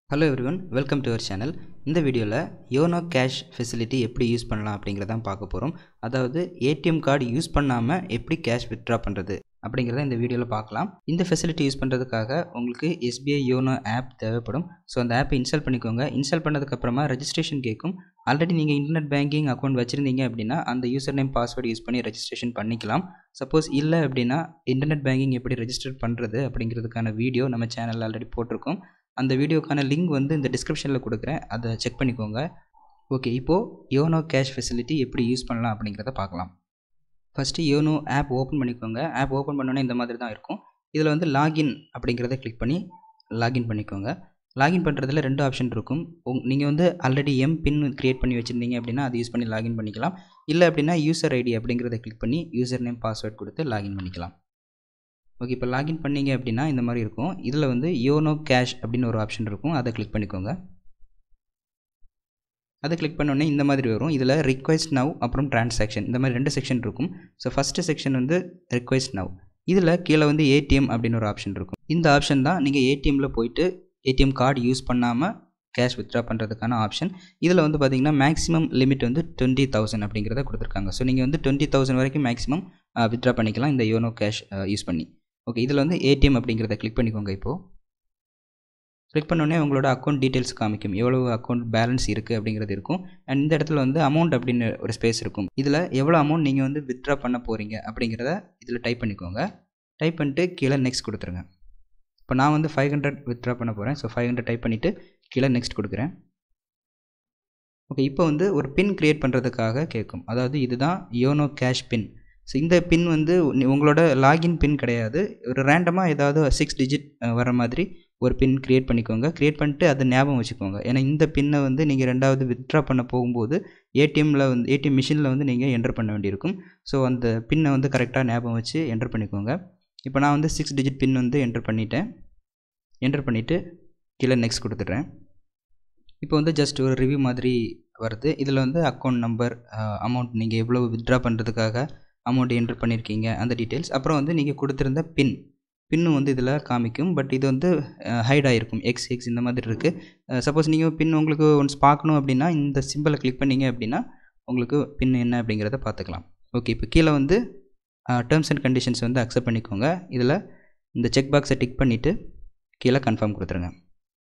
hello everyone welcome to our channel இந்த வீடியோவில் YONO cash facility எப்படி யூஸ் பண்ணலாம் அப்படிங்கிறதான் பார்க்க போகிறோம் அதாவது ஏடிஎம் கார்டு யூஸ் பண்ணாமல் எப்படி கேஷ் வித்ட்ரா பண்ணுறது அப்படிங்கிறத இந்த வீடியோவில் பார்க்கலாம் இந்த ஃபெசிலிட்டி யூஸ் பண்ணுறதுக்காக உங்களுக்கு எஸ்பிஐ யோனோ ஆப் தேவைப்படும் ஸோ அந்த ஆப்பை இன்ஸ்டால் பண்ணிக்கோங்க இன்ஸ்டால் பண்ணதுக்கப்புறமா ரெஜிஸ்ட்ரேஷன் கேட்கும் ஆல்ரெடி நீங்கள் இன்டர்நெட் பேங்கிங் அக்கௌண்ட் வச்சுருந்தீங்க அப்படின்னா அந்த யூசர் நேம் பாஸ்வேர்டு யூஸ் பண்ணி ரெஜிஸ்ட்ரேஷன் பண்ணிக்கலாம் சப்போஸ் இல்லை அப்படின்னா இன்டர்நெட் பேங்கிங் எப்படி ரெஜிஸ்டர் பண்ணுறது அப்படிங்கிறதுக்கான வீடியோ நம்ம சேனலில் ஆல்ரெடி போட்டிருக்கோம் அந்த வீடியோக்கான லிங்க் வந்து இந்த டிஸ்கிரிப்ஷனில் கொடுக்குறேன் அதை செக் பண்ணிக்கோங்க ஓகே இப்போது யோனோ கேஷ் ஃபெசிலிட்டி எப்படி யூஸ் பண்ணலாம் அப்படிங்கிறத பார்க்கலாம் ஃபஸ்ட்டு யோனோ ஆப் ஓப்பன் பண்ணிக்கோங்க ஆப் ஓப்பன் பண்ணோன்னே இந்த மாதிரி தான் இருக்கும் இதில் வந்து லாகின் அப்படிங்கிறத கிளிக் பண்ணி லாகின் பண்ணிக்கோங்க லாகின் பண்ணுறதுல ரெண்டு ஆப்ஷன் இருக்கும் உங் நீங்கள் வந்து ஆல்ரெடி எம் பின் க்ரியேட் பண்ணி வச்சுருந்தீங்க அப்படின்னா அதை யூஸ் பண்ணி லாகின் பண்ணிக்கலாம் இல்லை அப்படின்னா யூசர் ஐடி அப்படிங்கிறத கிளிக் பண்ணி யூசர் நேம் பாஸ்வேர்ட் கொடுத்து லாகின் பண்ணிக்கலாம் ஓகே இப்போ லாகின் பண்ணீங்க அப்படின்னா இந்த மாதிரி இருக்கும் இதில் வந்து யோனோ கேஷ் அப்படின்னு ஒரு ஆப்ஷன் இருக்கும் அதை கிளிக் பண்ணிக்கோங்க அதை கிளிக் பண்ணோடனே இந்த மாதிரி வரும் இதில் ரிக்வெஸ்ட் நவ் அப்புறம் டிரான்சாக்ஷன் இந்த மாதிரி ரெண்டு செக்ஷன் இருக்கும் ஸோ ஃபஸ்ட்டு செக்ஷன் வந்து ரிக்வெஸ்ட் நவ் இதில் கீழே வந்து ஏடிஎம் அப்படின்னு ஒரு ஆப்ஷன் இருக்கும் இந்த ஆப்ஷன் தான் நீங்கள் ஏடிஎம்மில் போயிட்டு ஏடிஎம் கார்டு யூஸ் பண்ணாமல் கேஷ் வித்ட்ரா பண்ணுறதுக்கான ஆப்ஷன் இதில் வந்து பார்த்தீங்கன்னா மேக்ஸிமம் லிமிட் வந்து டுவெண்ட்டி தௌசண்ட் அப்படிங்கிறத கொடுத்துருக்காங்க ஸோ நீங்கள் வந்து டுவெண்ட்டி தௌசண்ட் வரைக்கும் மேக்ஸிமம் வித்ட்ரா பண்ணிக்கலாம் இந்த யோனோ கேஷ் யூஸ் பண்ணி ஓகே இதில் வந்து ஏடிஎம் அப்படிங்கிறத கிளிக் பண்ணிக்கோங்க இப்போது கிளிக் பண்ணோடனே உங்களோட அக்கௌண்ட் டீட்டெயில்ஸ் காமிக்கும் எவ்வளோ அக்கௌண்ட் பேலன்ஸ் இருக்குது அப்படிங்கிறது இருக்கும் அண்ட் இந்த இடத்துல வந்து அமௌண்ட் அப்படின்னு ஒரு ஸ்பேஸ் இருக்கும் இதில் எவ்வளோ அமௌண்ட் நீங்கள் வந்து வித்ட்ரா பண்ண போகிறீங்க அப்படிங்கிறத இதில் டைப் பண்ணிக்கோங்க டைப் பண்ணிட்டு கீழே நெக்ஸ்ட் கொடுத்துருங்க இப்போ நான் வந்து ஃபைவ் ஹண்ட்ரட் வித்ட்ரா பண்ண போகிறேன் ஸோ ஃபைவ் ஹண்ட்ரட் டைப் பண்ணிவிட்டு கீழே நெக்ஸ்ட் கொடுக்குறேன் ஓகே இப்போ வந்து ஒரு பின் க்ரியேட் பண்ணுறதுக்காக கேட்கும் அதாவது இதுதான் யோனோ கேஷ் பின் ஸோ இந்த பின் வந்து உங்களோட லாகின் பின் கிடையாது ஒரு ரேண்டமாக ஏதாவது சிக்ஸ் டிஜிட் வர மாதிரி ஒரு பின் க்ரியேட் பண்ணிக்கோங்க க்ரியேட் பண்ணிட்டு அதை ஞாபகம் வச்சுக்கோங்க ஏன்னா இந்த பின்னை வந்து நீங்கள் ரெண்டாவது வித்ட்ரா பண்ண போகும்போது ஏடிஎம்மில் வந்து ஏடிஎம் மிஷினில் வந்து நீங்கள் என்டர் பண்ண வேண்டியிருக்கும் ஸோ அந்த பின்னை வந்து கரெக்டாக ஞாபகம் வச்சு என்டர் பண்ணிக்கோங்க இப்போ நான் வந்து சிக்ஸ் டிஜிட் பின் வந்து என்டர் பண்ணிட்டேன் என்டர் பண்ணிவிட்டு கீழே நெக்ஸ்ட் கொடுத்துட்றேன் இப்போ வந்து ஜஸ்ட் ஒரு ரிவ்யூ மாதிரி வருது இதில் வந்து அக்கௌண்ட் நம்பர் அமௌண்ட் நீங்கள் எவ்வளோ வித்ட்ரா பண்ணுறதுக்காக அமௌண்ட் என்டர் பண்ணியிருக்கீங்க அந்த டீட்டெயில்ஸ் அப்புறம் வந்து நீங்கள் கொடுத்துருந்த பின் பின்னும் வந்து இதில் காமிக்கும் பட் இது வந்து ஹைட் ஆகிருக்கும் எக்ஸ் எக்ஸ் இந்த மாதிரி இருக்குது சப்போஸ் நீங்கள் பின் உங்களுக்கு ஒன்ஸ் பார்க்கணும் அப்படின்னா இந்த சிம்பிளை கிளிக் பண்ணிங்க அப்படின்னா உங்களுக்கு பின் என்ன அப்படிங்கிறத பார்த்துக்கலாம் ஓகே இப்போ கீழே வந்து டேர்ம்ஸ் அண்ட் கண்டிஷன்ஸ் வந்து அக்செப்ட் பண்ணிக்கோங்க இதில் இந்த செக் பாக்ஸை டிக் பண்ணிவிட்டு கீழே கன்ஃபார்ம் கொடுத்துருங்க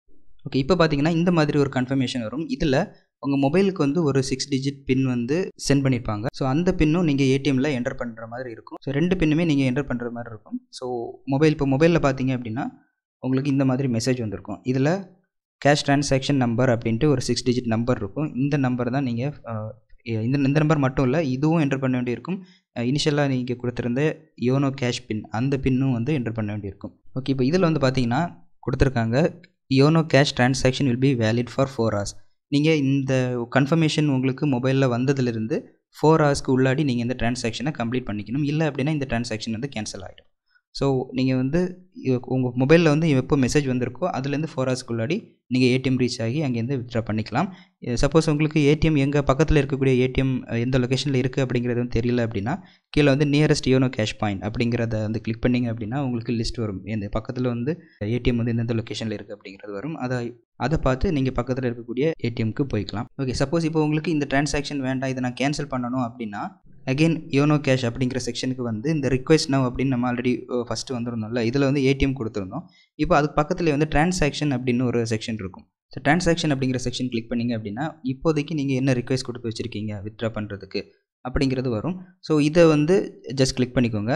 ஓகே இப்போ பார்த்தீங்கன்னா இந்த மாதிரி ஒரு கன்ஃபர்மேஷன் வரும் இதில் உங்கள் மொபைலுக்கு வந்து ஒரு சிக்ஸ் டிஜிட் பின் வந்து சென்ட் பண்ணியிருப்பாங்க ஸோ அந்த பின்னும் நீங்கள் ஏடிஎம்மில் என்டர் பண்ணுற மாதிரி இருக்கும் ஸோ ரெண்டு பின்னுமே நீங்கள் என்டர் பண்ணுற மாதிரி இருக்கும் ஸோ மொபைல் இப்போ மொபைலில் பார்த்தீங்க அப்படின்னா உங்களுக்கு இந்த மாதிரி மெசேஜ் வந்திருக்கும் இதில் கேஷ் ட்ரான்சாக்ஷன் நம்பர் அப்படின்ட்டு ஒரு சிக்ஸ் டிஜிட் நம்பர் இருக்கும் இந்த நம்பர் தான் நீங்கள் இந்த இந்த நம்பர் மட்டும் இல்லை இதுவும் என்டர் பண்ண வேண்டியிருக்கும் இனிஷியலாக நீங்கள் கொடுத்துருந்த யோனோ கேஷ் பின் அந்த பின்னும் வந்து என்டர் பண்ண வேண்டியிருக்கும் ஓகே இப்போ இதில் வந்து பார்த்தீங்கன்னா கொடுத்துருக்காங்க YONO cash transaction will be valid for four hours நீங்கள் இந்த கன்ஃபர்மேஷன் உங்களுக்கு மொபைலில் வந்ததுலேருந்து ஃபோர் ஹவர்ஸ்க்கு உள்ளாடி நீங்கள் இந்த ட்ரான்சாக்ஷனை கம்ப்ளீட் பண்ணிக்கணும் இல்லை அப்படின்னா இந்த ட்ரான்சாக்ஷன் வந்து கேன்சல் ஆகிடும் ஸோ நீங்கள் வந்து உங்கள் மொபைலில் வந்து எப்போ மெசேஜ் வந்திருக்கோ அதுலேருந்து ஃபோர் ஹவர்ஸ்க்குள்ளாடி நீங்கள் ஏடிஎம் ரீச் ஆகி அங்கேருந்து வித்ட்ரா பண்ணிக்கலாம் சப்போஸ் உங்களுக்கு ஏடிஎம் எங்கள் பக்கத்தில் இருக்கக்கூடிய ஏடிஎம் எந்த லொக்கேஷனில் இருக்குது அப்படிங்கிறது வந்து தெரியல அப்படின்னா கீழே வந்து நியரஸ்ட் யோனோ கேஷ் பாயிண்ட் அப்படிங்கிறத வந்து கிளிக் பண்ணிங்க அப்படின்னா உங்களுக்கு லிஸ்ட் வரும் இந்த பக்கத்தில் வந்து ஏடிஎம் வந்து எந்தெந்த லொக்கேஷனில் இருக்குது அப்படிங்கிறது வரும் அதை அதை பார்த்து நீங்கள் பக்கத்தில் இருக்கக்கூடிய ஏடிஎம்க்கு போய்க்கலாம் ஓகே சப்போஸ் இப்போ உங்களுக்கு இந்த டிரான்சாக்ஷன் வேண்டாம் இதை நான் கேன்சல் பண்ணணும் அப்படின்னா அகெயின் யோனோ கேஷ் அப்படிங்கிற செக்ஷனுக்கு வந்து இந்த ரிக்வெஸ்ட் நவ் அப்படின்னு நம்ம ஆல்ரெடி ஃபஸ்ட்டு வந்திருந்தோம்ல இதில் வந்து ஏடிஎம் கொடுத்துருந்தோம் இப்போ அதுக்கு பக்கத்தில் வந்து டிரான்சாக்ஷன் அப்படின்னு ஒரு செக்ஷன் இருக்கும் ஸோ டிரான்சாக்ஷன் அப்படிங்கிற செக்ஷன் கிளிக் பண்ணிங்க அப்படின்னா இப்போதைக்கு நீங்கள் என்ன ரிக்வெஸ்ட் கொடுத்து வச்சுருக்கீங்க வித்ட்ரா பண்ணுறதுக்கு அப்படிங்கிறது வரும் ஸோ இதை வந்து ஜஸ்ட் கிளிக் பண்ணிக்கோங்க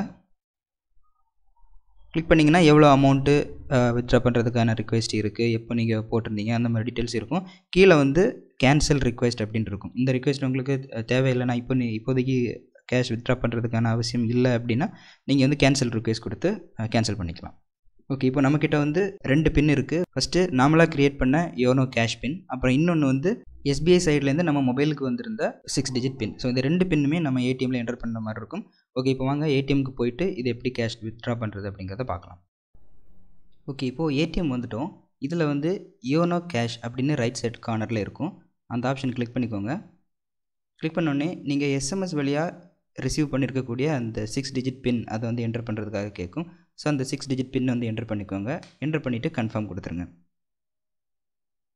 கிளிக் பண்ணிங்கன்னா எவ்வளோ அமௌண்ட்டு வித்ட்ரா பண்ணுறதுக்கான ரிக்வெஸ்ட் இருக்குது எப்போ நீங்கள் போட்டிருந்தீங்க அந்த மாதிரி டீட்டெயில்ஸ் இருக்கும் கீழே வந்து கேன்சல் ரிக்வெஸ்ட் அப்படின்னு இருக்கும் இந்த ரிக்வெஸ்ட் உங்களுக்கு தேவையில்லைனா இப்போ நீ இப்போதைக்கு கேஷ் வித்ட்ரா பண்ணுறதுக்கான அவசியம் இல்லை அப்படின்னா நீங்கள் வந்து கேன்சல் ரிக்வெஸ்ட் கொடுத்து கேன்சல் பண்ணிக்கலாம் ஓகே இப்போ நம்மக்கிட்ட வந்து ரெண்டு பின் இருக்குது ஃபஸ்ட்டு நாமளாக க்ரியேட் பண்ண யோனோ கேஷ் பின் அப்புறம் இன்னொன்று வந்து எஸ்பிஐ சைட்லேருந்து நம்ம மொபைலுக்கு வந்திருந்த சிக்ஸ் டிஜிட் பின் ஸோ இந்த ரெண்டு பின்னுமே நம்ம ஏடிஎம்மில் என்டர் பண்ணுற மாதிரி இருக்கும் ஓகே இப்போ வாங்க ஏடிஎம்க்கு போயிட்டு இது எப்படி கேஷ் வித்ட்ரா பண்ணுறது அப்படிங்கிறத பார்க்கலாம் ஓகே இப்போது ஏடிஎம் வந்துட்டோம் இதில் வந்து யோனோ கேஷ் அப்படின்னு ரைட் சைட் கார்னரில் இருக்கும் அந்த ஆப்ஷன் கிளிக் பண்ணிக்கோங்க கிளிக் பண்ணோடனே நீங்கள் எஸ்எம்எஸ் வழியாக ரிசீவ் பண்ணியிருக்கக்கூடிய அந்த சிக்ஸ் டிஜிட் பின் அதை வந்து என்டர் பண்ணுறதுக்காக கேட்கும் ஸோ அந்த சிக்ஸ் டிஜிட் பின் வந்து என்டர் பண்ணிக்கோங்க என்டர் பண்ணிவிட்டு கன்ஃபார்ம் கொடுத்துருங்க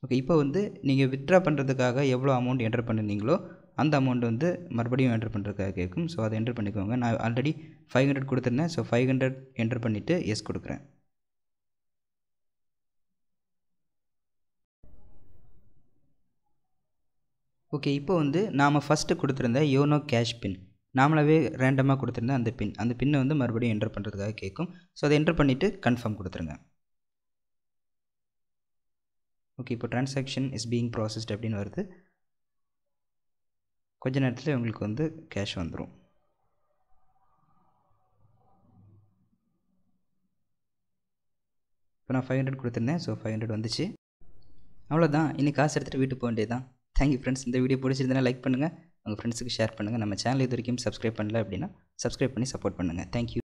ஓகே இப்போ வந்து நீங்கள் வித்ட்ரா பண்ணுறதுக்காக எவ்வளோ அமௌண்ட் என்டர் பண்ணியிருந்தீங்களோ அந்த அமௌண்ட் வந்து மறுபடியும் என்டர் பண்ணுறதுக்காக கேட்கும் ஸோ அதை என்டர் பண்ணிக்கோங்க நான் ஆல்ரெடி ஃபைவ் ஹண்ட்ரட் கொடுத்துருந்தேன் ஸோ ஃபைவ் ஹண்ட்ரட் என்டர் பண்ணிவிட்டு எஸ் கொடுக்குறேன் ஓகே இப்போ வந்து நாம் ஃபஸ்ட்டு கொடுத்துருந்த யோனோ கேஷ் பின் நாமளாவே ரேண்டமாக கொடுத்துருந்த அந்த பின் அந்த பின்னை வந்து மறுபடியும் என்டர் பண்ணுறதுக்காக கேட்கும் ஸோ அதை என்டர் பண்ணிவிட்டு கன்ஃபார்ம் கொடுத்துருங்க ஓகே இப்போ ட்ரான்சாக்ஷன் இஸ் பீயிங் ப்ராசஸ்ட் அப்படின்னு வருது கொஞ்ச நேரத்தில் உங்களுக்கு வந்து கேஷ் வந்துடும் இப்போ நான் ஃபைவ் ஹண்ட்ரட் கொடுத்துருந்தேன் ஸோ ஃபைவ் ஹண்ட்ரட் வந்துச்சு அவ்வளோதான் இன்னைக்கு காசு எடுத்துகிட்டு வீட்டுக்கு போக வேண்டியது தான் தேங்க்யூ ஃப்ரெண்ட்ஸ் இந்த வீடியோ பிடிச்சிருந்தனா லைக் பண்ணுங்கள் உங்கள் ஃப்ரெண்ட்ஸுக்கு ஷேர் பண்ணுங்கள் நம்ம சேனல் இது வரைக்கும் சப்ஸ்கிரைப் பண்ணல அப்படின்னா சப்ஸ்கிரைப் பண்ணி சப்போர்ட் பண்ணுங்கள் தேங்க்யூ